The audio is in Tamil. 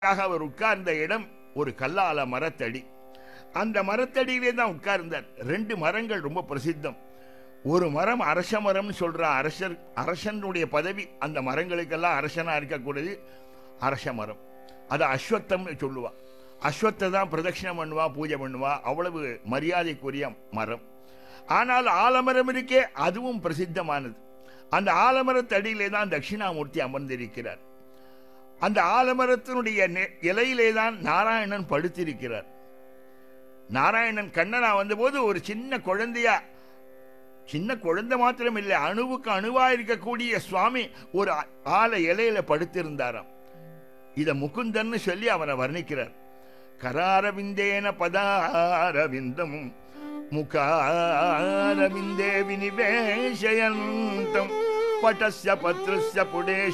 ஆக அவர் உட்கார்ந்த இடம் ஒரு கல்லால மரத்தடி அந்த மரத்தடியிலே தான் உட்கார்ந்தார் ரெண்டு மரங்கள் ரொம்ப பிரசித்தம் ஒரு மரம் அரச மரம்னு சொல்ற அரசர் அரசனுடைய பதவி அந்த மரங்களுக்கெல்லாம் அரசனா இருக்கக்கூடியது அரச மரம் அது அஸ்வத்தம்னு சொல்லுவா அஸ்வத்தை தான் பிரதட்சிணம் பண்ணுவா பூஜை பண்ணுவா அவ்வளவு மரியாதைக்குரிய மரம் ஆனால் ஆலமரம் இருக்கே அதுவும் பிரசித்தமானது அந்த ஆலமரத்தடியிலே தான் தட்சிணாமூர்த்தி அமர்ந்திருக்கிறார் அந்த ஆலமரத்தினுடைய நெ- இலையிலே தான் நாராயணன் படுத்திருக்கிறார் நாராயணன் கண்ணனா வந்தபோது ஒரு சின்ன குழந்தையா சின்ன குழந்தை மாத்திரம் இல்லை அணுவுக்கு அணுவா இருக்கக்கூடிய சுவாமி ஒரு ஆ- ஆல இலையில படுத்திருந்தாராம் இத முகுந்தன்னு சொல்லி அவனை வர்ணிக்கிறார் கராரவிந்தேன பதாரவிந்தம் முகாரவிந்தே வினிவேஷயந்தம் பட்டஸ்ய பத்ரஸ்ய புடே